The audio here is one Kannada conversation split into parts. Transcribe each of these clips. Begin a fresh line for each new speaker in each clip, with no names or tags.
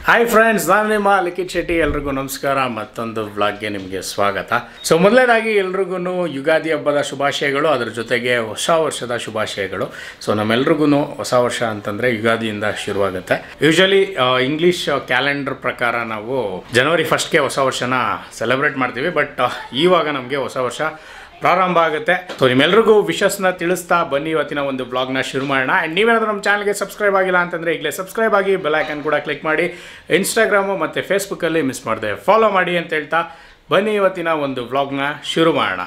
ಹಾಯ್ ಫ್ರೆಂಡ್ಸ್ ನಾನು ನಿಮ್ಮ ಲಿಖಿತ್ ಶೆಟ್ಟಿ ಎಲ್ರಿಗೂ ನಮಸ್ಕಾರ ಮತ್ತೊಂದು ವ್ಲಾಗ್ಗೆ ನಿಮಗೆ ಸ್ವಾಗತ ಸೊ ಮೊದಲನೇದಾಗಿ ಎಲ್ರಿಗೂ ಯುಗಾದಿ ಹಬ್ಬದ ಶುಭಾಶಯಗಳು ಅದ್ರ ಜೊತೆಗೆ ಹೊಸ ವರ್ಷದ ಶುಭಾಶಯಗಳು ಸೊ ನಮ್ಮೆಲ್ರಿಗೂ ಹೊಸ ವರ್ಷ ಅಂತಂದರೆ ಯುಗಾದಿಯಿಂದ ಶುರುವಾಗುತ್ತೆ ಯೂಶಲಿ ಇಂಗ್ಲೀಷ್ ಕ್ಯಾಲೆಂಡರ್ ಪ್ರಕಾರ ನಾವು ಜನವರಿ ಫಸ್ಟ್ಗೆ ಹೊಸ ವರ್ಷನ ಸೆಲೆಬ್ರೇಟ್ ಮಾಡ್ತೀವಿ ಬಟ್ ಇವಾಗ ನಮಗೆ ಹೊಸ ವರ್ಷ ಪ್ರಾರಂಭ ಆಗುತ್ತೆ ಸೊ ನಿಮ್ಮೆಲ್ರಿಗೂ ವಿಶಸ್ನ ತಿಳಿಸ್ತಾ ಬನ್ನಿ ಇವತ್ತಿನ ಒಂದು ಬ್ಲಾಗ್ನ ಶುರು ಮಾಡೋಣ ಆ್ಯಂಡ್ ನೀವೇನಾದ್ರೂ ನಮ್ಮ ಚಾನಲ್ಗೆ ಸಬ್ಸ್ಕ್ರೈಬ್ ಆಗಿಲ್ಲ ಅಂತಂದರೆ ಈಗಲೇ ಸಬ್ಸ್ಕ್ರೈಬ್ ಆಗಿ ಬೆಲ್ ಐಕನ್ ಕೂಡ ಕ್ಲಿಕ್ ಮಾಡಿ ಇನ್ಸ್ಟಾಗ್ರಾಮು ಮತ್ತು ಫೇಸ್ಬುಕ್ಕಲ್ಲಿ ಮಿಸ್ ಮಾಡಿದೆ ಫಾಲೋ ಮಾಡಿ ಅಂತ ಹೇಳ್ತಾ ಬನ್ನಿ ಇವತ್ತಿನ ಒಂದು ವ್ಲಾಗ್ನ ಶುರು ಮಾಡೋಣ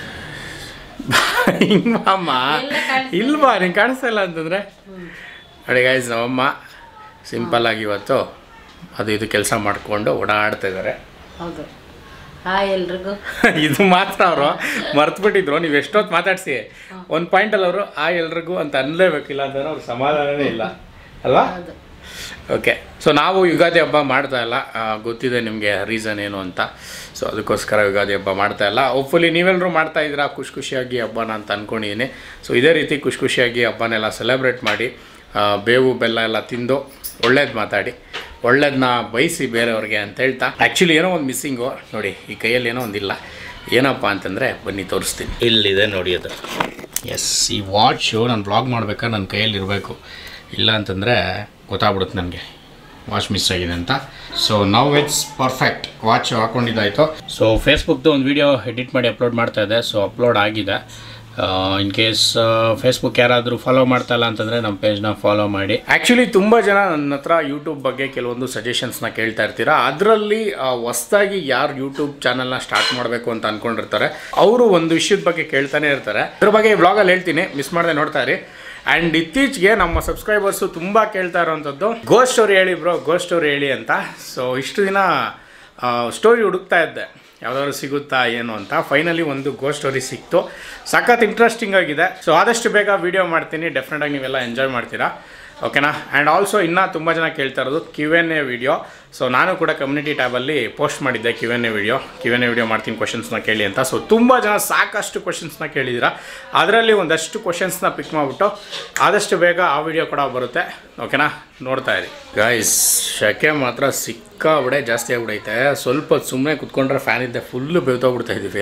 ಹಿಂಗಮ್ಮ ಇಲ್ವಾ ನೀನು ಕಾಣಿಸ್ತಾ ಇಲ್ಲ ಅಂತಂದರೆ ನೋಡಿ ಗೈಸ್ ನಮ್ಮಮ್ಮ ಸಿಂಪಲ್ ಆಗಿ ಇವತ್ತು ಅದು ಇದು ಕೆಲಸ ಮಾಡಿಕೊಂಡು ಓಡಾಡ್ತಾ ಇದ್ದಾರೆ
ಹೌದು ಹಾಯ್ ಎಲ್ರಿಗೂ
ಇದು ಮಾತ್ರ ಅವರು ಮರ್ತ್ಬಿಟ್ಟಿದ್ರು ನೀವು ಎಷ್ಟೊತ್ತು ಮಾತಾಡ್ಸಿ ಒಂದು ಪಾಯಿಂಟಲ್ಲಿ ಅವರು ಆ ಎಲ್ರಿಗೂ ಅಂತ ಅನ್ಲೇಬೇಕಿಲ್ಲ ಅಂತಂದ್ರೆ ಅವ್ರಿಗೆ ಸಮಾಧಾನನೇ ಇಲ್ಲ ಅಲ್ವಾ
ಹೌದು
ಓಕೆ ಸೊ ನಾವು ಯುಗಾದಿ ಹಬ್ಬ ಮಾಡ್ತಾ ಇಲ್ಲ ಆ, ಗೊತ್ತಿದೆ ನಿಮಗೆ ರೀಸನ್ ಏನು ಅಂತ ಸೊ ಅದಕ್ಕೋಸ್ಕರ ಯುಗಾದಿ ಹಬ್ಬ ಮಾಡ್ತಾ ಇಲ್ಲ ಹೋಪ್ಫುಲಿ ನೀವೆಲ್ಲರೂ ಮಾಡ್ತಾ ಇದ್ದೀರಾ ಖುಷಿ ಖುಷಿಯಾಗಿ ಹಬ್ಬನ ಅಂತ ಅಂದ್ಕೊಂಡಿದ್ದೀನಿ ಸೊ ಇದೇ ರೀತಿ ಖುಷಿ ಖುಷಿಯಾಗಿ ಹಬ್ಬನೆಲ್ಲ ಸೆಲೆಬ್ರೇಟ್ ಮಾಡಿ ಆ, ಬೇವು ಬೆಲ್ಲ ಎಲ್ಲ ತಿಂದು ಒಳ್ಳೇದು ಮಾತಾಡಿ ಒಳ್ಳೇದನ್ನ ಬಯಸಿ ಬೇರೆಯವ್ರಿಗೆ ಅಂತ ಹೇಳ್ತಾ ಆ್ಯಕ್ಚುಲಿ ಏನೋ ಒಂದು ಮಿಸ್ಸಿಂಗು ನೋಡಿ ಈ ಕೈಯಲ್ಲಿ ಏನೋ ಒಂದಿಲ್ಲ ಏನಪ್ಪ ಅಂತಂದರೆ ಬನ್ನಿ ತೋರಿಸ್ತೀನಿ ಇಲ್ಲಿದೆ ನೋಡಿ ಅದು ಎಸ್ ಈ ವಾಚು ನಾನು ಬ್ಲಾಗ್ ಮಾಡ್ಬೇಕಾದ್ರೆ ನನ್ನ ಕೈಯಲ್ಲಿ ಇರಬೇಕು ಇಲ್ಲ ಅಂತಂದರೆ ಗೊತ್ತಾಗ್ಬಿಡುತ್ತೆ ನನಗೆ ವಾಚ್ ಮಿಸ್ ಆಗಿದೆ ಅಂತ so now it's perfect watch ಹಾಕೊಂಡಿದ್ದಾಯಿತು ಸೊ ಫೇಸ್ಬುಕ್ದು ಒಂದು ವಿಡಿಯೋ ಎಡಿಟ್ ಮಾಡಿ ಅಪ್ಲೋಡ್ ಮಾಡ್ತಾ ಇದೆ ಸೊ ಅಪ್ಲೋಡ್ ಆಗಿದೆ ಇನ್ ಕೇಸ್ ಫೇಸ್ಬುಕ್ ಯಾರಾದರೂ ಫಾಲೋ ಮಾಡ್ತಾ ಇಲ್ಲ ಅಂತಂದರೆ ನಮ್ಮ ಪೇಜ್ನ ಫಾಲೋ ಮಾಡಿ ಆ್ಯಕ್ಚುಲಿ ತುಂಬ ಜನ ನನ್ನ ಹತ್ರ ಯೂಟ್ಯೂಬ್ ಬಗ್ಗೆ ಕೆಲವೊಂದು ಸಜೆಷನ್ಸ್ನ ಕೇಳ್ತಾ ಇರ್ತೀರಾ ಅದರಲ್ಲಿ ಹೊಸ್ದಾಗಿ ಯಾರು ಯೂಟ್ಯೂಬ್ ಚಾನಲ್ನ ಸ್ಟಾರ್ಟ್ ಮಾಡಬೇಕು ಅಂತ ಅಂದ್ಕೊಂಡಿರ್ತಾರೆ ಅವರು ಒಂದು ವಿಷಯದ ಬಗ್ಗೆ ಕೇಳ್ತಾನೆ ಇರ್ತಾರೆ ಅದ್ರ ಬಗ್ಗೆ ಈ ವ್ಲಾಗಲ್ಲಿ ಹೇಳ್ತೀನಿ ಮಿಸ್ ಮಾಡದೆ ನೋಡ್ತಾ ಇರಿ ಆ್ಯಂಡ್ ಇತ್ತೀಚೆಗೆ ನಮ್ಮ ಸಬ್ಸ್ಕ್ರೈಬರ್ಸು ತುಂಬ ಕೇಳ್ತಾ ಇರೋವಂಥದ್ದು ಗೋ ಸ್ಟೋರಿ ಹೇಳಿ ಬ್ರೋ ಗೋ ಸ್ಟೋರಿ ಹೇಳಿ ಅಂತ ಸೊ ಇಷ್ಟು ದಿನ ಸ್ಟೋರಿ ಹುಡುಕ್ತಾ ಇದ್ದೆ ಯಾವ್ದಾದ್ರು ಸಿಗುತ್ತಾ ಏನು ಅಂತ ಫೈನಲಿ ಒಂದು ಗೋ ಸ್ಟೋರಿ ಸಿಕ್ತು ಸಖತ್ ಇಂಟ್ರೆಸ್ಟಿಂಗ್ ಆಗಿದೆ ಸೊ ಆದಷ್ಟು ಬೇಗ ವೀಡಿಯೋ ಮಾಡ್ತೀನಿ ಡೆಫಿನೆಟಾಗಿ ನೀವೆಲ್ಲ ಎಂಜಾಯ್ ಮಾಡ್ತೀರಾ ಓಕೆನಾ ಆ್ಯಂಡ್ ಆಲ್ಸೋ ಇನ್ನೂ ತುಂಬ ಜನ ಕೇಳ್ತಾ ಇರೋದು Q N A video so ನಾನು ಕೂಡ ಕಮ್ಯುನಿಟಿ ಟ್ಯಾಬಲ್ಲಿ ಪೋಸ್ಟ್ ಮಾಡಿದ್ದೆ Q N A video Q N A video ಮಾಡ್ತೀನಿ ಕ್ವಶನ್ಸ್ನ ಕೇಳಿ ಅಂತ ಸೊ ತುಂಬ ಜನ ಸಾಕಷ್ಟು ಕ್ವಶನ್ಸ್ನ ಕೇಳಿದ್ದೀರಾ ಅದರಲ್ಲಿ ಒಂದಷ್ಟು ಕ್ವಶನ್ಸ್ನ ಪಿಕ್ ಮಾಡಿಬಿಟ್ಟು ಆದಷ್ಟು ಬೇಗ ಆ ವಿಡಿಯೋ ಕೂಡ ಬರುತ್ತೆ ಓಕೆನಾ ನೋಡ್ತಾ ಇರಿ ಗೈಸ್ ಶೆಕೆ ಮಾತ್ರ ಸಿಕ್ಕಾಬಿಡೆ ಜಾಸ್ತಿ ಆಗ್ಬಿಡೈತೆ ಸ್ವಲ್ಪ ಹೊತ್ತು ಸುಮ್ಮನೆ ಕುತ್ಕೊಂಡ್ರೆ ಫ್ಯಾನ್ ಇದ್ದೆ ಫುಲ್ಲು ಬೆವ್ತೋಗ್ಬಿಡ್ತಾ ಇದ್ದೀವಿ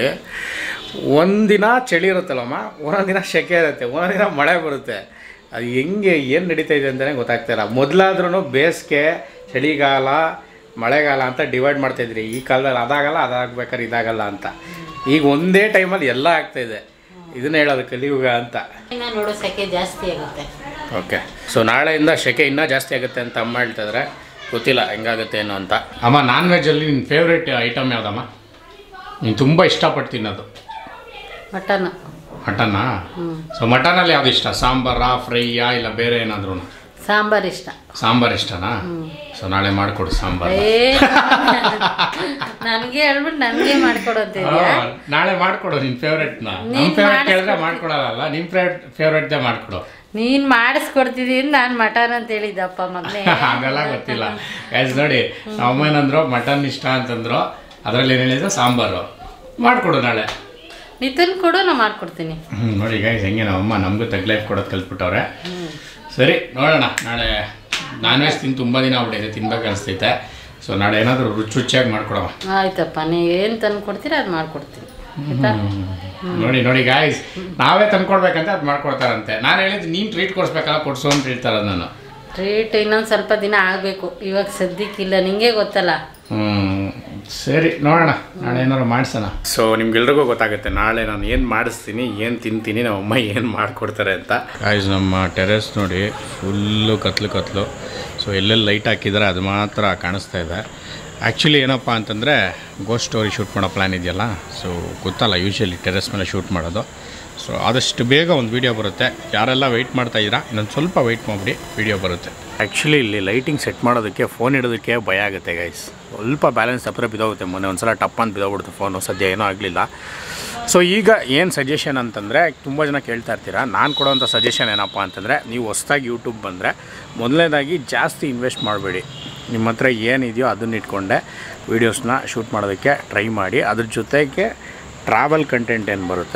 ಒಂದಿನ ಚಳಿ ಇರುತ್ತಲ್ಲಮ್ಮ ಒಂದೊಂದು ದಿನ ಶೆಕೆ ಇರುತ್ತೆ ಒಂದೊಂದು ದಿನ ಮಳೆ ಬರುತ್ತೆ ಅದು ಹೆಂಗೆ ಏನು ನಡೀತಾ ಇದೆ ಅಂತಲೇ ಗೊತ್ತಾಗ್ತಾ ಇಲ್ಲ ಮೊದಲಾದ್ರೂ ಬೇಸಿಗೆ ಚಳಿಗಾಲ ಮಳೆಗಾಲ ಅಂತ ಡಿವೈಡ್ ಮಾಡ್ತಾಯಿದ್ರಿ ಈ ಕಾಲದಲ್ಲಿ ಅದಾಗಲ್ಲ ಅದಾಗಬೇಕಾದ್ರೆ ಇದಾಗಲ್ಲ ಅಂತ ಈಗ ಒಂದೇ ಟೈಮಲ್ಲಿ ಎಲ್ಲ ಆಗ್ತಾಯಿದೆ ಇದನ್ನ ಹೇಳೋದು ಕಲಿಯುಗ ಅಂತ
ಇನ್ನ ನೋಡೋ ಸೆಕೆ ಜಾಸ್ತಿ ಆಗುತ್ತೆ
ಓಕೆ ಸೊ ನಾಳೆಯಿಂದ ಶೆಕೆ ಇನ್ನೂ ಜಾಸ್ತಿ ಆಗುತ್ತೆ ಅಂತ ಅಮ್ಮ ಹೇಳ್ತಾ ಇದ್ದಾರೆ ಗೊತ್ತಿಲ್ಲ ಹೆಂಗಾಗುತ್ತೆ ಏನು ಅಂತ ಅಮ್ಮ ನಾನ್ ವೆಜ್ಜಲ್ಲಿ ನಿನ್ನ ಫೇವ್ರೇಟ್ ಐಟಮ್ ಯಾವುದಮ್ಮ ನೀನು ತುಂಬ ಇಷ್ಟಪಟ್ಟು ತಿನ್ನೋದು
ಮಟನ್
ಮಟನ್ನಾ ಸೊ ಮಟನಲ್ಲಿ ಯಾವ್ದು ಇಷ್ಟ ಸಾಂಬಾರಾ ಫ್ರೈಯಾ ಇಲ್ಲ ಬೇರೆ ಏನಾದ್ರೂ
ಸಾಂಬಾರ್ ಇಷ್ಟ
ಸಾಂಬಾರ್ ಇಷ್ಟನಾ ಸೊ ನಾಳೆ ಮಾಡಿಕೊಡು ಸಾಂಬಾರ್
ಏ ನನಗೆ ಹೇಳ್ಬಿಟ್ಟು ನನಗೆ ಮಾಡ್ಕೊಡೋತಿದ್ಯಾ
ನಾಳೆ ಮಾಡ್ಕೊಡು ನಿನ್ನ ಫೇವ್ರೇಟ್ನ ನಮ್ಮ
ನೀನ್
ಫೇವ್ರೇಟ್ ಕೇಳಿದ್ರೆ ಮಾಡ್ಕೊಡೋದಲ್ಲ ನಿಮ್ಮ ಫೇವ್ರೇಟ್ ಫೇವ್ರೇಟ್ದೇ ಮಾಡ್ಕೊಡು
ನೀನ್ ಮಾಡಿಸ್ಕೊಡ್ತಿದ್ದೀನಿ ನಾನು ಮಟನ್ ಅಂತ ಹೇಳಿದ್ದಪ್ಪ ಮಗನೇ
ಅದೆಲ್ಲ ಗೊತ್ತಿಲ್ಲ ಗೈಸ್ ನೋಡಿ ನಮ್ಮ ಅಮ್ಮ ಏನಂದ್ರು ಮಟನ್ ಇಷ್ಟ ಅಂತಂದ್ರು ಅದರಲ್ಲಿ ಏನು ಹೇಳಿದ್ರು ಸಾಂಬಾರು ಮಾಡಿಕೊಡು ನಾಳೆ
ನಿತಿನ್ ಕೊಡು ನಾ ಮಾಡ್ಕೊಡ್ತೀನಿ
ಹ್ಞೂ ನೋಡಿ ಗೈಸ್ ಹೆಂಗೆ ನಮ್ಮ ಅಮ್ಮ ನಮಗೂ ತಗ್ಲೈಫ್ ಕೊಡೋದು ಕಲ್ತ್ಬಿಟ್ಟವ್ರೆ ಸರಿ ನೋಡೋಣ ನಾಳೆ ನಾನ್ ವೆಜ್ ತಿಂದು ತುಂಬ ದಿನ ಆಗ್ಬಿಟ್ಟಿದೆ ತಿನ್ಬೇಕು ಅನಿಸ್ತೈತೆ ಸೊ ನಾಳೆ ಏನಾದರೂ ರುಚಿ ರುಚಿಯಾಗಿ ಮಾಡ್ಕೊಡವ
ಆಯ್ತಪ್ಪ ನೀವು ಏನು ತಂದು ಕೊಡ್ತೀರಾ ಅದು ಮಾಡ್ಕೊಡ್ತೀನಿ ಆಯ್ತಾ
ನೋಡಿ ನೋಡಿ ಗಾಯ್ಸ್ ನಾವೇ ತಂದ್ಕೊಡ್ಬೇಕಂತ ಅದು ಮಾಡ್ಕೊಡ್ತಾರಂತೆ ನಾನು ಹೇಳಿದ್ದು ನೀನು ಟ್ರೀಟ್ ಕೊಡಿಸ್ಬೇಕಲ್ಲ ಕೊಡ್ಸು ಅಂತ ಹೇಳ್ತಾರೆ ನಾನು
ಟ್ರೀಟ್ ಇನ್ನೊಂದು ಸ್ವಲ್ಪ ದಿನ ಆಗಬೇಕು ಇವಾಗ ಸದ್ಯಕ್ಕಿಲ್ಲ ನಿಂಗೆ ಗೊತ್ತಲ್ಲ
ಹ್ಮ್ ಸರಿ ನೋಡೋಣ ನಾಳೆ ಏನಾದ್ರು ಮಾಡಿಸೋಣ ಸೊ ನಿಮ್ಗೆಲ್ರಿಗೂ ಗೊತ್ತಾಗುತ್ತೆ ನಾಳೆ ನಾನು ಏನು ಮಾಡಿಸ್ತೀನಿ ಏನು ತಿಂತೀನಿ ನಮ್ಮ ಅಮ್ಮ ಏನು ಮಾಡಿಕೊಡ್ತಾರೆ ಅಂತ ಗಾಯ್ಸ್ ನಮ್ಮ ಟೆರೆಸ್ ನೋಡಿ ಫುಲ್ಲು ಕತ್ಲು ಕತ್ಲು ಸೊ ಎಲ್ಲೆಲ್ಲಿ ಲೈಟ್ ಹಾಕಿದರೆ ಅದು ಮಾತ್ರ ಕಾಣಿಸ್ತಾ ಇದೆ ಆ್ಯಕ್ಚುಲಿ ಏನಪ್ಪ ಅಂತಂದರೆ ಗೋಸ್ಟ್ ಸ್ಟೋರಿ ಶೂಟ್ ಮಾಡೋ ಪ್ಲ್ಯಾನ್ ಇದೆಯಲ್ಲ ಸೊ ಗೊತ್ತಲ್ಲ ಯೂಶ್ವಲಿ ಟೆರೆಸ್ ಮೇಲೆ ಶೂಟ್ ಮಾಡೋದು ಸೊ ಆದಷ್ಟು ಬೇಗ ಒಂದು ವೀಡಿಯೋ ಬರುತ್ತೆ ಯಾರೆಲ್ಲ ವೆಯ್ಟ್ ಮಾಡ್ತಾ ಇದ್ದೀರಾ ಇನ್ನೊಂದು ಸ್ವಲ್ಪ ವೆಯ್ಟ್ ಮಾಡಿಬಿಡಿ ವೀಡಿಯೋ ಬರುತ್ತೆ ಆ್ಯಕ್ಚುಲಿ ಇಲ್ಲಿ ಲೈಟಿಂಗ್ ಸೆಟ್ ಮಾಡೋದಕ್ಕೆ ಫೋನ್ ಇಡೋದಕ್ಕೆ ಭಯ ಆಗುತ್ತೆ ಗೈಸ್ ಸ್ವಲ್ಪ ಬ್ಯಾಲೆನ್ಸ್ ಸಪ್ರೆ ಬಿದ್ದೋಗುತ್ತೆ ಮೊನ್ನೆ ಒಂದು ಸಲ ಟಪ್ ಅಂತ ಬಿದ್ದೋಗ್ಬಿಡ್ತು ಫೋನು ಸದ್ಯ ಏನೂ ಆಗಲಿಲ್ಲ ಸೊ ಈಗ ಏನು ಸಜೆಷನ್ ಅಂತಂದರೆ ತುಂಬ ಜನ ಕೇಳ್ತಾ ಇರ್ತೀರಾ ನಾನು ಕೊಡೋವಂಥ ಸಜೆಷನ್ ಏನಪ್ಪ ಅಂತಂದರೆ ನೀವು ಹೊಸ್ದಾಗಿ ಯೂಟ್ಯೂಬ್ ಬಂದರೆ ಮೊದಲನೇದಾಗಿ ಜಾಸ್ತಿ ಇನ್ವೆಸ್ಟ್ ಮಾಡಬೇಡಿ ನಿಮ್ಮ ಹತ್ರ ಏನಿದೆಯೋ ಅದನ್ನ ಇಟ್ಕೊಂಡೆ ವೀಡಿಯೋಸ್ನ ಶೂಟ್ ಮಾಡೋದಕ್ಕೆ ಟ್ರೈ ಮಾಡಿ ಅದ್ರ ಜೊತೆಗೆ ಟ್ರಾವೆಲ್ ಕಂಟೆಂಟ್ ಏನು ಬರುತ್ತೆ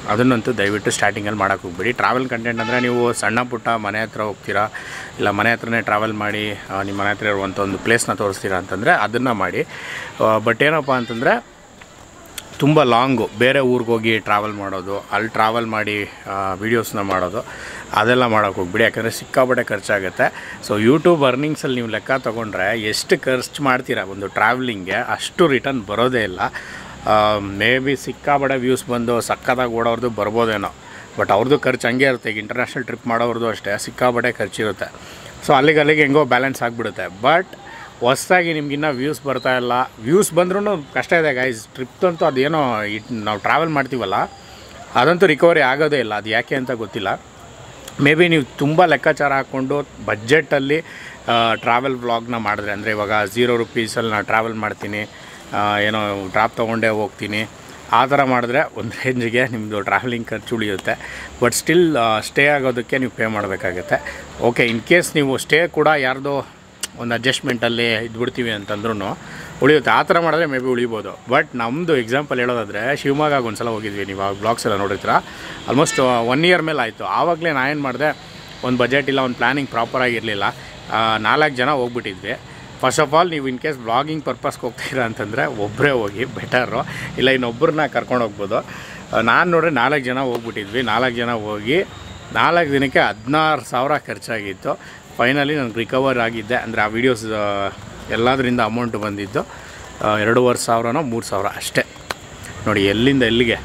ಅದನ್ನಂತೂ ದಯವಿಟ್ಟು ಸ್ಟಾರ್ಟಿಂಗಲ್ಲಿ ಮಾಡೋಕ್ಕೆ ಹೋಗ್ಬೇಡಿ ಟ್ರಾವೆಲ್ ಕಂಟೆಂಟ್ ಅಂದರೆ ನೀವು ಸಣ್ಣ ಪುಟ್ಟ ಮನೆ ಹತ್ರ ಹೋಗ್ತೀರಾ ಇಲ್ಲ ಮನೆ ಹತ್ರನೇ ಟ್ರಾವೆಲ್ ಮಾಡಿ ಆ, ನಿಮ್ಮ ಮನೆ ಹತ್ರ ಇರುವಂಥ ಒಂದು ಪ್ಲೇಸ್ನ ತೋರಿಸ್ತೀರಾ ಅಂತಂದರೆ ಅದನ್ನು ಮಾಡಿ ಬಟ್ ಏನಪ್ಪ ಅಂತಂದರೆ ತುಂಬ ಲಾಂಗು ಬೇರೆ ಊರಿಗೆ ಹೋಗಿ ಟ್ರಾವೆಲ್ ಮಾಡೋದು ಅಲ್ಲಿ ಟ್ರಾವೆಲ್ ಮಾಡಿ ವೀಡಿಯೋಸ್ನ ಮಾಡೋದು ಅದೆಲ್ಲ ಮಾಡೋಕ್ಕೆ ಹೋಗ್ಬಿಡಿ ಯಾಕಂದರೆ ಸಿಕ್ಕಾಪಟ್ಟೆ ಖರ್ಚಾಗುತ್ತೆ ಸೊ ಯೂಟ್ಯೂಬ್ ಅರ್ನಿಂಗ್ಸಲ್ಲಿ ನೀವು ಲೆಕ್ಕ ತೊಗೊಂಡ್ರೆ ಎಷ್ಟು ಖರ್ಚು ಮಾಡ್ತೀರಾ ಒಂದು ಟ್ರಾವೆಲಿಂಗ್ಗೆ ಅಷ್ಟು ರಿಟರ್ನ್ ಬರೋದೇ ಇಲ್ಲ ಮೇ ಬಿ ಸಿಕ್ಕಾಪಟ್ಟೆ ವ್ಯೂಸ್ ಬಂದು ಸಕ್ಕತ್ತಾಗಿ ಓಡೋರ್ದು ಬರ್ಬೋದೇನೋ ಬಟ್ ಅವ್ರದ್ದು ಖರ್ಚು ಹಂಗೆ ಇರುತ್ತೆ ಈಗ ಇಂಟರ್ನ್ಯಾಷನಲ್ ಟ್ರಿಪ್ ಮಾಡೋರ್ದು ಅಷ್ಟೇ ಸಿಕ್ಕಾಪಟ್ಟೆ ಖರ್ಚಿರುತ್ತೆ ಸೊ ಅಲ್ಲಿಗೆ ಅಲ್ಲಿಗೆ ಹೆಂಗೋ ಬ್ಯಾಲೆನ್ಸ್ ಆಗಿಬಿಡುತ್ತೆ ಬಟ್ ಹೊಸ್ದಾಗಿ ನಿಮ್ಗಿನ್ನ ವ್ಯೂಸ್ ಬರ್ತಾ ಇಲ್ಲ ವ್ಯೂಸ್ ಬಂದ್ರೂ ಕಷ್ಟ ಇದೆ ಗೈಸ್ ಟ್ರಿಪ್ದಂತೂ ಅದೇನೋ ಇಟ್ ನಾವು ಟ್ರಾವೆಲ್ ಮಾಡ್ತೀವಲ್ಲ ಅದಂತೂ ರಿಕವರಿ ಆಗೋದೇ ಇಲ್ಲ ಅದು ಯಾಕೆ ಅಂತ ಗೊತ್ತಿಲ್ಲ ಮೇ ಬಿ ನೀವು ತುಂಬ ಲೆಕ್ಕಾಚಾರ ಹಾಕ್ಕೊಂಡು ಬಡ್ಜೆಟಲ್ಲಿ ಟ್ರಾವೆಲ್ ವ್ಲಾಗ್ನ ಮಾಡಿದ್ರೆ ಅಂದರೆ ಇವಾಗ ಝೀರೋ ರುಪೀಸಲ್ಲಿ ನಾನು ಟ್ರಾವೆಲ್ ಮಾಡ್ತೀನಿ ಆ, ಏನೋ ಡ್ರಾಪ್ ತೊಗೊಂಡೇ ಹೋಗ್ತೀನಿ ಆ ಥರ ಮಾಡಿದ್ರೆ ಒಂದು ರೇಂಜಿಗೆ ನಿಮ್ಮದು ಟ್ರಾವೆಲಿಂಗ್ ಖರ್ಚು ಉಳಿಯುತ್ತೆ ಬಟ್ ಸ್ಟಿಲ್ ಸ್ಟೇ ಆಗೋದಕ್ಕೆ ನೀವು ಪೇ ಮಾಡಬೇಕಾಗುತ್ತೆ ಓಕೆ ಇನ್ ಕೇಸ್ ನೀವು ಸ್ಟೇ ಕೂಡ ಯಾರ್ದೋ ಒಂದು ಅಡ್ಜಸ್ಟ್ಮೆಂಟಲ್ಲಿ ಇದ್ಬಿಡ್ತೀವಿ ಅಂತಂದ್ರೂ ಉಳಿಯುತ್ತೆ ಆ ಥರ ಮಾಡಿದ್ರೆ ಮೇ ಬಿ ಉಳಿಬೋದು ಬಟ್ ನಮ್ಮದು ಎಕ್ಸಾಂಪಲ್ ಹೇಳೋದಾದರೆ ಶಿವಮೊಗ್ಗಗೆ ಒಂದು ಸಲ ಹೋಗಿದ್ವಿ ನೀವು ಆ ಬ್ಲಾಗ್ಸ್ ಎಲ್ಲ ನೋಡಿರ್ತೀರ ಆಲ್ಮೋಸ್ಟ್ ಒನ್ ಇಯರ್ ಮೇಲೆ ಆಯಿತು ಆವಾಗಲೇ ನಾನು ಏನು ಮಾಡಿದೆ ಒಂದು ಬಜೆಟ್ ಇಲ್ಲ ಒಂದು ಪ್ಲ್ಯಾನಿಂಗ್ ಪ್ರಾಪರಾಗಿರಲಿಲ್ಲ ನಾಲ್ಕು ಜನ ಹೋಗ್ಬಿಟ್ಟಿದ್ವಿ ಫಸ್ಟ್ ಆಫ್ ಆಲ್ ನೀವು ಇನ್ ಕೇಸ್ ಬ್ಲಾಗಿಂಗ್ ಪರ್ಪಸ್ಗೆ ಹೋಗ್ತೀರಾ ಅಂತಂದರೆ ಒಬ್ಬರೇ ಹೋಗಿ ಬೆಟರು ಇಲ್ಲ ಇನ್ನೊಬ್ಬರನ್ನ ಕರ್ಕೊಂಡು ಹೋಗ್ಬೋದು ನಾನು ನೋಡ್ರೆ ನಾಲ್ಕು ಜನ ಹೋಗ್ಬಿಟ್ಟಿದ್ವಿ ನಾಲ್ಕು ಜನ ಹೋಗಿ ನಾಲ್ಕು ದಿನಕ್ಕೆ ಹದಿನಾರು ಸಾವಿರ ಖರ್ಚಾಗಿತ್ತು ಫೈನಲಿ ನನಗೆ ರಿಕವರ್ ಆಗಿದ್ದೆ ಅಂದರೆ ಆ ವೀಡಿಯೋಸ್ ಎಲ್ಲದರಿಂದ ಅಮೌಂಟ್ ಬಂದಿದ್ದು ಆ, ಎರಡೂವರೆ ಸಾವಿರನೋ ಮೂರು ಸಾವಿರ ಅಷ್ಟೇ ನೋಡಿ ಎಲ್ಲಿಂದ ಎಲ್ಲಿಗೆ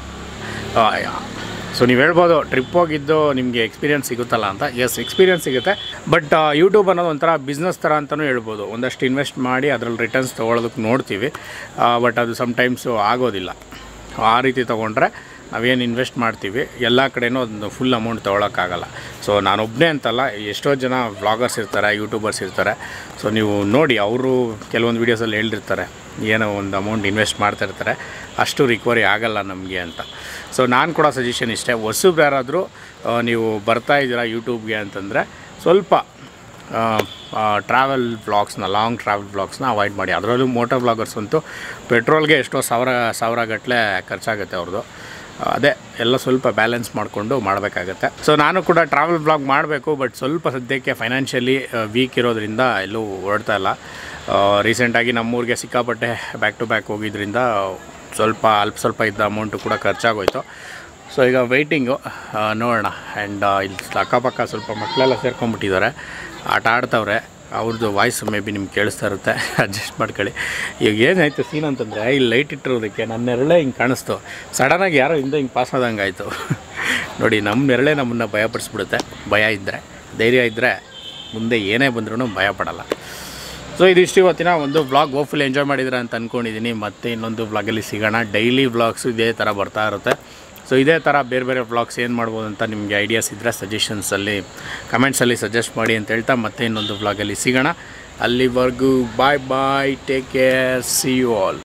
ಸೊ ನೀವು ಹೇಳ್ಬೋದು ಟ್ರಿಪ್ ಹೋಗಿದ್ದು ನಿಮಗೆ ಎಕ್ಸ್ಪೀರಿಯನ್ಸ್ ಸಿಗುತ್ತಲ್ಲ ಅಂತ ಎಸ್ ಎಕ್ಸ್ಪೀರಿಯನ್ಸ್ ಸಿಗುತ್ತೆ ಬಟ್ ಯೂಟ್ಯೂಬ್ ಅನ್ನೋದು ಒಂಥರ ಬಿಸ್ನೆಸ್ ಥರ ಅಂತಲೂ ಹೇಳ್ಬೋದು ಒಂದಷ್ಟು ಇನ್ವೆಸ್ಟ್ ಮಾಡಿ ಅದರಲ್ಲಿ ರಿಟರ್ನ್ಸ್ ತೊಗೊಳೋದಕ್ಕೆ ನೋಡ್ತೀವಿ ಬಟ್ ಅದು ಸಮ್ಟೈಮ್ಸು ಆಗೋದಿಲ್ಲ ಆ ರೀತಿ ತೊಗೊಂಡ್ರೆ ನಾವೇನು ಇನ್ವೆಸ್ಟ್ ಮಾಡ್ತೀವಿ ಎಲ್ಲ ಕಡೆನೂ ಅದನ್ನು ಫುಲ್ ಅಮೌಂಟ್ ತೊಗೊಳಕ್ಕಾಗಲ್ಲ ಸೊ ನಾನೊಬ್ಬನೇ ಅಂತಲ್ಲ ಎಷ್ಟೋ ಜನ ವ್ಲಾಗರ್ಸ್ ಇರ್ತಾರೆ ಯೂಟ್ಯೂಬರ್ಸ್ ಇರ್ತಾರೆ ಸೊ ನೀವು ನೋಡಿ ಅವರು ಕೆಲವೊಂದು ವೀಡಿಯೋಸಲ್ಲಿ ಹೇಳಿರ್ತಾರೆ ಏನೋ ಒಂದು ಅಮೌಂಟ್ ಇನ್ವೆಸ್ಟ್ ಮಾಡ್ತಾ ಇರ್ತಾರೆ ಅಷ್ಟು ರಿಕವರಿ ಆಗಲ್ಲ ನಮಗೆ ಅಂತ ಸೊ ನಾನು ಕೊಡೋ ಸಜೆಷನ್ ಇಷ್ಟೇ ಹೊಸಬ್ರು ಯಾರಾದರೂ ಆ, ನೀವು ಬರ್ತಾ ಇದ್ದೀರಾ ಯೂಟ್ಯೂಬ್ಗೆ ಅಂತಂದರೆ ಸ್ವಲ್ಪ ಟ್ರಾವೆಲ್ ವ್ಲಾಗ್ಸ್ನ ಲಾಂಗ್ ಟ್ರಾವೆಲ್ ವ್ಲಾಗ್ಸ್ನ ಅವಾಯ್ಡ್ ಮಾಡಿ ಅದರಲ್ಲೂ ಮೋಟರ್ ವ್ಲಾಗರ್ಸ್ ಅಂತೂ ಪೆಟ್ರೋಲ್ಗೆ ಎಷ್ಟೋ ಸಾವಿರ ಸಾವಿರ ಗಟ್ಟಲೆ ಖರ್ಚಾಗುತ್ತೆ ಅವ್ರದ್ದು ಅದೇ ಎಲ್ಲ ಸ್ವಲ್ಪ ಬ್ಯಾಲೆನ್ಸ್ ಮಾಡಿಕೊಂಡು ಮಾಡಬೇಕಾಗತ್ತೆ ಸೊ ನಾನು ಕೂಡ ಟ್ರಾವೆಲ್ ಬ್ಲಾಗ್ ಮಾಡಬೇಕು ಬಟ್ ಸ್ವಲ್ಪ ಸದ್ಯಕ್ಕೆ ಫೈನಾನ್ಷಿಯಲಿ ವೀಕ್ ಇರೋದ್ರಿಂದ ಎಲ್ಲೂ ಹೊರಡ್ತಾ ಇಲ್ಲ ರೀಸೆಂಟಾಗಿ ನಮ್ಮೂರಿಗೆ ಸಿಕ್ಕಾಪಟ್ಟೆ ಬ್ಯಾಕ್ ಟು ಬ್ಯಾಕ್ ಹೋಗಿದ್ರಿಂದ ಸ್ವಲ್ಪ ಅಲ್ಪ ಸ್ವಲ್ಪ ಇದ್ದ ಅಮೌಂಟು ಕೂಡ ಖರ್ಚಾಗೋಯ್ತು ಸೊ ಈಗ ವೆಯ್ಟಿಂಗು ನೋಡೋಣ ಆ್ಯಂಡ್ ಇಲ್ಲಿ ಅಕ್ಕಪಕ್ಕ ಸ್ವಲ್ಪ ಮಕ್ಕಳೆಲ್ಲ ಸೇರ್ಕೊಂಡ್ಬಿಟ್ಟಿದ್ದಾರೆ ಆಟ ಆಡ್ತವ್ರೆ ಅವ್ರದ್ದು ವಾಯ್ಸ್ ಮೇ ಬಿ ನಿಮ್ಗೆ ಕೇಳಿಸ್ತಾ ಇರುತ್ತೆ ಅಡ್ಜಸ್ಟ್ ಮಾಡ್ಕೊಳ್ಳಿ ಈಗ ಏನಾಯಿತು ಸೀನ್ ಅಂತಂದರೆ ಇಲ್ಲಿ ಲೈಟ್ ಇಟ್ಟಿರೋದಕ್ಕೆ ನನ್ನ ನೆರಳೇ ಹಿಂಗೆ ಕಾಣಿಸ್ತು ಸಡನ್ನಾಗಿ ಯಾರೋ ಹಿಂದೆ ಹಿಂಗೆ ಪಾಸ್ ಆದಂಗೆ ಆಯಿತು ನೋಡಿ ನಮ್ಮ ನೆರಳೇ ನಮ್ಮನ್ನು ಭಯಪಡಿಸ್ಬಿಡುತ್ತೆ ಭಯ ಇದ್ದರೆ ಧೈರ್ಯ ಇದ್ದರೆ ಮುಂದೆ ಏನೇ ಬಂದ್ರೂ ಭಯ ಪಡಲ್ಲ ಸೊ ಇದಿಷ್ಟು ಇವತ್ತಿನ ಒಂದು ವ್ಲಾಗ್ ಹೋಪ್ಫುಲ್ ಎಂಜಾಯ್ ಮಾಡಿದ್ರೆ ಅಂತ ಅಂದ್ಕೊಂಡಿದ್ದೀನಿ ಮತ್ತೆ ಇನ್ನೊಂದು ವ್ಲಾಗಲ್ಲಿ ಸಿಗೋಣ ಡೈಲಿ ವ್ಲಾಗ್ಸು ಇದೇ ಥರ ಬರ್ತಾ ಇರುತ್ತೆ ಸೊ ಇದೇ ಥರ ಬೇರೆ ಬೇರೆ ವ್ಲಾಗ್ಸ್ ಏನು ಮಾಡ್ಬೋದು ಅಂತ ನಿಮಗೆ ಐಡಿಯಾಸ್ ಇದ್ದರೆ ಸಜೆಷನ್ಸಲ್ಲಿ ಕಮೆಂಟ್ಸಲ್ಲಿ ಸಜೆಸ್ಟ್ ಮಾಡಿ ಅಂತ ಹೇಳ್ತಾ ಮತ್ತೆ ಇನ್ನೊಂದು ವ್ಲಾಗಲ್ಲಿ ಸಿಗೋಣ ಅಲ್ಲಿವರೆಗೂ bye bye take care see you all